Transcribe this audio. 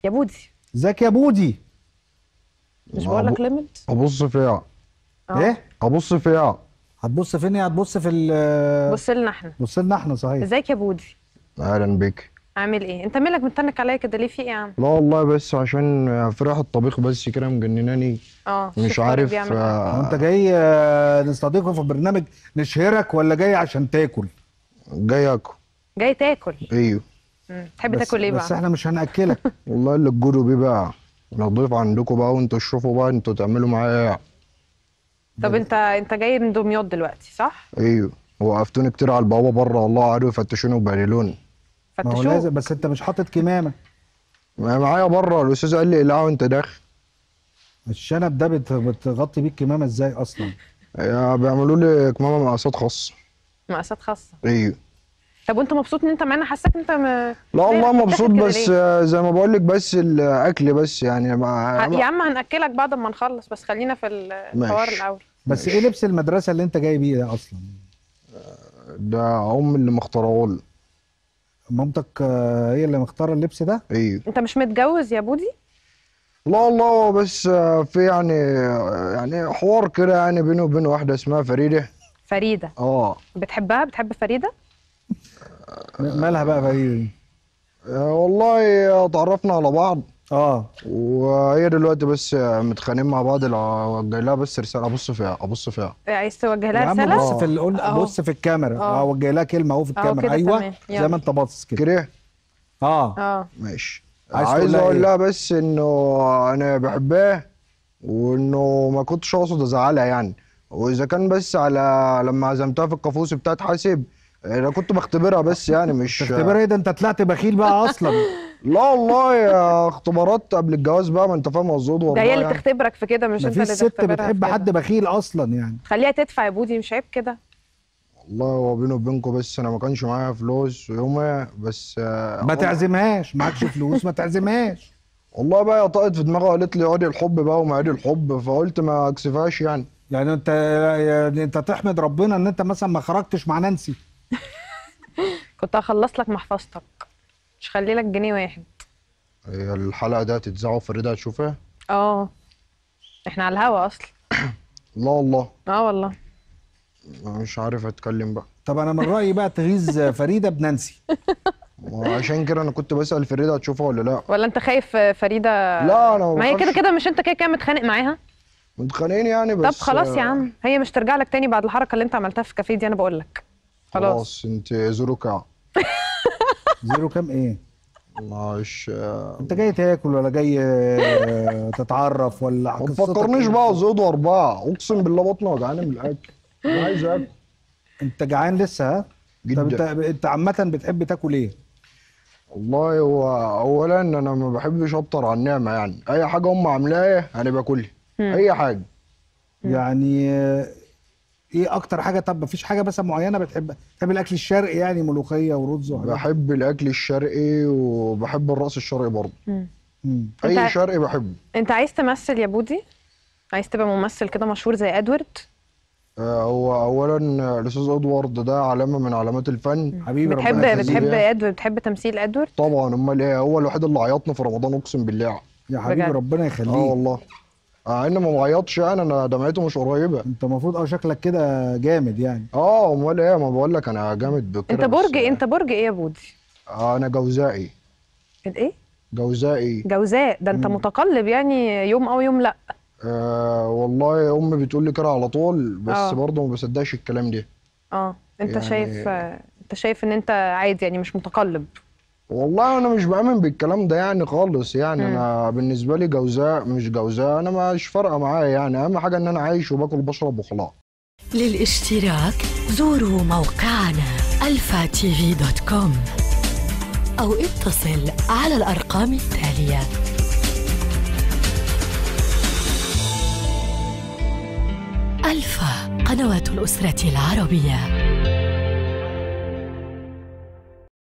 يا بودي ازيك يا بودي مش بقول لك ليميت ابص فيها آه. ايه ابص فيها هتبص فين إيه؟ هتبص في ال بص لنا احنا بص لنا احنا صحيح ازيك يا بودي اهلا بيك عامل ايه انت مالك متنك عليا كده ليه في ايه يا عم لا والله بس عشان في ريحه طبيخ بس كده مجنناني اه مش شوف طارق عارف بيعمل إيه. هو آه، انت جاي آه، نستضيفه في برنامج نشهرك ولا جاي عشان تاكل جاي اكل جاي تاكل ايوه مم. تحب بس تاكل ايه بس بقى احنا مش هناكلك والله اللي تجودوا بيه بقى انا ضيف عندكم بقى وانتوا تشوفوا بقى انتوا تعملوا معايا ايه طب انت انت جاي من دمياط دلوقتي صح ايوه وقفتوني كتير على البوابه بره والله قعدوا يفتشوني وبهدلوني ما هو فتشوف لازم بس انت مش حاطط كمامه ما معايا بره الاستاذ قال لي اقلعه وانت داخل الشنب ده بت- بتغطي بيه الكمامه ازاي اصلا يا بيعملوا لي كمامه مقاسات خاصه مقاسات خاصه ايوه طب وانت مبسوط ان انت معانا حاسك انت م... لا ليه والله بتتاخد مبسوط كده بس ليه؟ آه، زي ما بقول لك بس الاكل بس يعني ما يا عم هناكلك بعد ما نخلص بس خلينا في الحوار ماشي. الاول بس ايه لبس المدرسه اللي انت جاي بيه ده اصلا ده ام اللي مختاره لي مامتك آه، هي اللي مختاره اللبس ده ايوه انت مش متجوز يا بودي لا والله بس آه، في يعني آه، يعني حوار كده يعني بيني وبين واحده اسمها فريده فريده اه بتحبها بتحب فريده مالها بقى فريده دي آه، والله آه، اتعرفنا على بعض اه وهي دلوقتي بس آه، متخانقين مع بعض لو وجه لها بس رساله ابص فيها ابص فيها عايز توجه يا لها عم رساله بص في ال- قول- أهو. بص في الكاميرا آه. اه وجه لها كلمه اهو في أهو الكاميرا كده ايوه تمام. زي يلا. ما انت باصص كده كده اه اه ماشي عايز عايز, تقول لها اقول إيه؟ لها بس انه انا بحبها وانه ما كنتش اقصد ازعلها يعني واذا كان بس على لما عزمتها في الكافوس بتاعت حاسب انا كنت بختبرها بس يعني مش تختبر ايه ده انت طلعت بخيل بقى اصلا لا والله يا اختبارات قبل الجواز بقى ما انت فاهم قصدي ده والله هي اللي يعني. تختبرك في كده مش انت مفيش اللي ست تختبرها بتحب في حد كده. بخيل اصلا يعني خليها تدفع يا بودي مش عيب كده والله هو بيني وبينكم بس انا ما كانش معايا فلوس يومها بس آه، ما والله- تعزمهاش معكش فلوس ما تعزمهاش والله بقى هي طقت في دماغها وقالت لي عادي الحب بقى ومعادي الحب فقلت ما اكسفهاش يعني يعني انت يعني انت تحمد ربنا ان انت مثلا ما خرجتش مع نانسي كنت هخلص لك محفظتك مش خلي لك جنيه واحد هي الحلقه دي هتتذاع وفريده هتشوفها اه احنا على الهوا اصلا لا والله اه والله مش عارف اتكلم بقى طب انا من رايي بقى تغيظ فريده بنانسي وعشان كده انا كنت بسال فريده هتشوفها ولا لا ولا انت خايف فريده لا انا ما هي كده بخافش. كده مش انت كده كده متخانق معاها متخانقين يعني طب بس خلاص يا آه، عم هي مش ترجع لك تاني بعد الحركه اللي انت عملتها في الكافيه دي انا بقول لك خلاص خلاص انت زوروكا زيرو كام ايه مش آه، انت جاي تاكل ولا جاي آه، تتعرف ولا ما قصتك تفكرنيش إيه؟ بقى زود واربعه اقسم بالله بطني وجعاني من الاكل انا عايز اكل انت جعان لسه ها طب انت جدا انت عامه بتحب تاكل ايه والله هو اولا انا ما بحبش ابطر على النعمه يعني اي حاجه هم عاملاها انا باكلها مم. اي حاجه يعني آه، ايه اكتر حاجه طب مفيش حاجه مثلا معينه بتحب بتحب الاكل الشرقي يعني ملوخيه ورز وحاجات بحب الاكل الشرقي وبحب الرقص الشرقي برضه مم. مم. اي انت- شرقي بحبه انت عايز تمثل يا بودي عايز تبقى ممثل كده مشهور زي ادوارد آه، هو اولا الاستاذ ادوارد ده علامه من علامات الفن حبيبي بتحب ربنا يخليك. بتحب يخليه. ادوارد بتحب تمثيل ادوارد طبعا امال ايه هو الوحيد اللي عيطني في رمضان اقسم بالله يا حبيبي بجد. ربنا اه يخليك والله مع ان ما بعيطش يعني انا دمعته مش قريبه انت المفروض اه شكلك كده جامد يعني اه امال ايه ما بقول لك انا جامد بكده انت بس- برج انت برج ايه يا بودي آه انا جوزائي الايه جوزائي جوزاء ده انت مم. متقلب يعني يوم او يوم لا آه والله امي بتقول لي كده على طول بس آه. برضه ما بصدقش الكلام ده اه انت يعني- شايف انت شايف ان انت عادي يعني مش متقلب والله انا مش بامن بالكلام ده يعني خالص يعني مم. انا بالنسبه لي جوزاء مش جوزاء انا مش فارقه معايا يعني اهم حاجه ان انا عايش وباكل وبشرب وخلاص للاشتراك زوروا موقعنا الفا تي في دوت كوم أو اتصل على الأرقام التالية ألفا قنوات الأسرة العربية